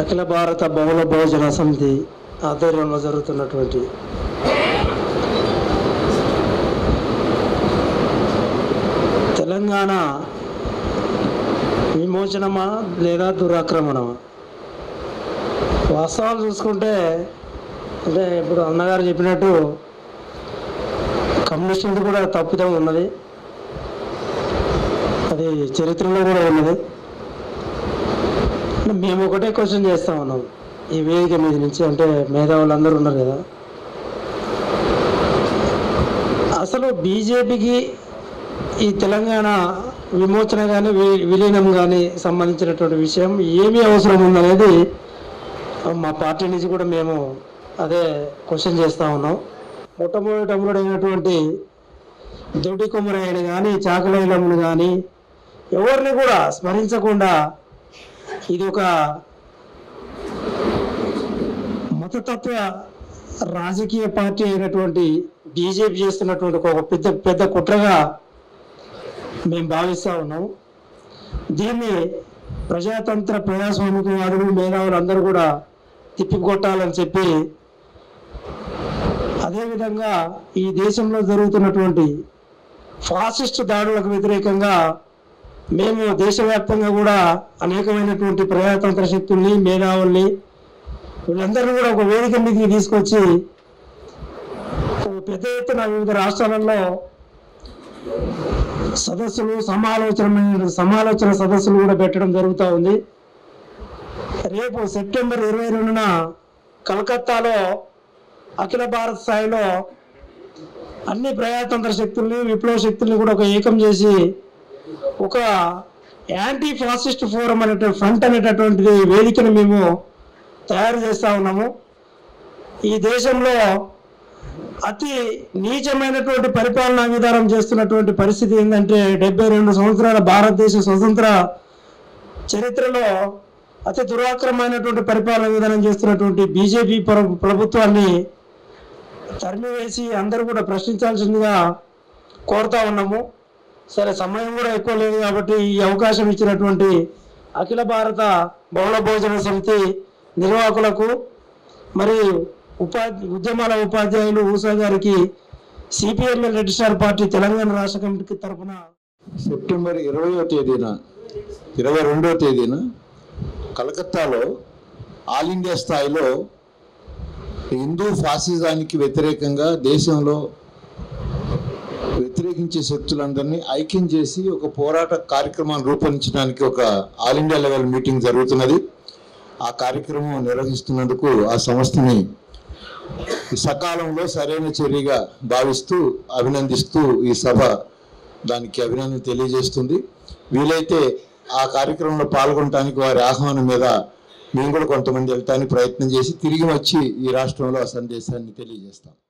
అఖిల భారత బహుళ భోజన సమితి ఆధ్వర్యంలో జరుగుతున్నటువంటి తెలంగాణ విమోచనమా లేదా దురాక్రమణమా వాస్తవాలు చూసుకుంటే అంటే ఇప్పుడు అన్నగారు చెప్పినట్టు కమ్యూనిస్టులది కూడా తప్పిదం ఉన్నది అది చరిత్రలో కూడా ఉన్నది మేము ఒకటే క్వశ్చన్ చేస్తా ఉన్నాం ఈ వేదిక మీద నుంచి అంటే మేధావులు అందరూ ఉన్నారు కదా అసలు బీజేపీకి ఈ తెలంగాణ విమోచన కానీ విలీనం కానీ సంబంధించినటువంటి విషయం ఏమీ అవసరం ఉందనేది మా పార్టీ నుంచి కూడా మేము అదే క్వశ్చన్ చేస్తూ ఉన్నాం మొట్టమొదటి అమరుడైనటువంటి దొడ్డి కుమరయ్యని కానీ చాకలైలమ్మను కానీ ఎవరిని కూడా స్మరించకుండా ఇది ఒక మతతత్వ రాజకీయ పార్టీ అయినటువంటి బీజేపీ చేస్తున్నటువంటి ఒక పెద్ద పెద్ద కుట్రగా మేము భావిస్తూ ఉన్నాం దీన్ని ప్రజాతంత్ర ప్రజాస్వామికవాదులు మేధావులు అందరూ కూడా తిప్పికొట్టాలని చెప్పి అదేవిధంగా ఈ దేశంలో జరుగుతున్నటువంటి ఫాసిస్ట్ దాడులకు వ్యతిరేకంగా మేము దేశవ్యాప్తంగా కూడా అనేకమైనటువంటి ప్రజాతంత్ర శక్తుల్ని మేధావుల్ని వీళ్ళందరినీ కూడా ఒక వేదిక మీదకి తీసుకొచ్చి ఒక పెద్ద ఎత్తున వివిధ రాష్ట్రాలలో సదస్సులు సమాలోచన సమాలోచన సదస్సులు కూడా పెట్టడం జరుగుతూ ఉంది రేపు సెప్టెంబర్ ఇరవై రెండున కలకత్తాలో అఖిల భారత స్థాయిలో అన్ని ప్రజాతంత్ర శక్తుల్ని విప్లవ శక్తుల్ని కూడా ఒక ఏకం చేసి ఒక యాంటీ ఫాసిస్ట్ ఫోరం అనేటువంటి ఫ్రంట్ అనేటటువంటి వేదికను మేము తయారు చేస్తూ ఉన్నాము ఈ దేశంలో అతి నీచమైనటువంటి పరిపాలనా విధానం చేస్తున్నటువంటి పరిస్థితి ఏంటంటే డెబ్బై రెండు సంవత్సరాల భారతదేశ స్వతంత్ర చరిత్రలో అతి దురాక్రమైనటువంటి పరిపాలన విధానం చేస్తున్నటువంటి బీజేపీ ప్రభుత్వాన్ని తరిమివేసి అందరూ కూడా ప్రశ్నించాల్సిందిగా కోరుతా ఉన్నాము సరే సమయం కూడా ఎక్కువ లేదు కాబట్టి ఈ అవకాశం ఇచ్చినటువంటి అఖిల భారత బహుళ భోజన సమితి నిర్వాహకులకు మరి ఉపాధి ఉద్యమాల ఉపాధ్యాయులు ఊసా గారికి CPML red star party Telangana రాష్ట్ర కమిటీ తరఫున సెప్టెంబర్ ఇరవయో తేదీన ఇరవై రెండవ తేదీన కలకత్తాలో ఆల్ ఇండియా స్థాయిలో హిందూ ఫాసిజానికి వ్యతిరేకంగా దేశంలో వ్యతిరేకించే శక్తులందరినీ ఐక్యం చేసి ఒక పోరాట కార్యక్రమాన్ని రూపొందించడానికి ఒక ఆల్ ఇండియా లెవెల్ మీటింగ్ జరుగుతున్నది ఆ కార్యక్రమం నిర్వహిస్తున్నందుకు ఆ సంస్థని సకాలంలో సరైన చర్యగా భావిస్తూ అభినందిస్తూ ఈ సభ దానికి అభినందన తెలియజేస్తుంది వీలైతే ఆ కార్యక్రమంలో పాల్గొనడానికి వారి ఆహ్వానం మీద మేము కూడా కొంతమంది వెళ్తానికి ప్రయత్నం చేసి తిరిగి వచ్చి ఈ రాష్ట్రంలో ఆ సందేశాన్ని తెలియజేస్తాం